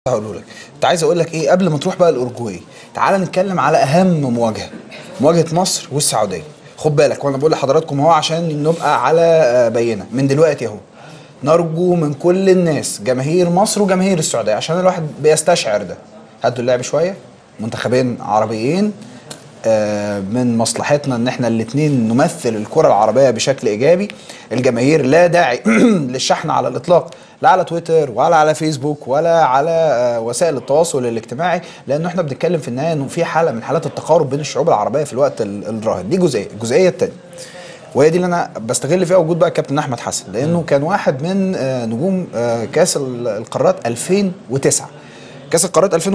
هقوله لك كنت عايز اقول لك ايه قبل ما تروح بقى الاورجواي تعال نتكلم على اهم مواجهه مواجهه مصر والسعوديه خد بالك وانا بقول لحضراتكم اهو عشان نبقى على آه، بينه من دلوقتي اهو نرجو من كل الناس جماهير مصر وجماهير السعوديه عشان الواحد بيستشعر ده هاتوا اللعب شويه منتخبين عربيين آه، من مصلحتنا ان احنا الاثنين نمثل الكره العربيه بشكل ايجابي الجماهير لا داعي للشحن على الاطلاق لا على تويتر ولا على فيسبوك ولا على آه، وسائل التواصل الاجتماعي لانه احنا بنتكلم في النهايه انه في حاله من حالات التقارب بين الشعوب العربيه في الوقت ال- الراهن دي جزئيه الجزئيه الثانيه وهي دي اللي انا بستغل فيها وجود بقى كابتن احمد حسن لانه كان واحد من آه، نجوم آه، كاس ال- القارات 2009 كاس القارات 2009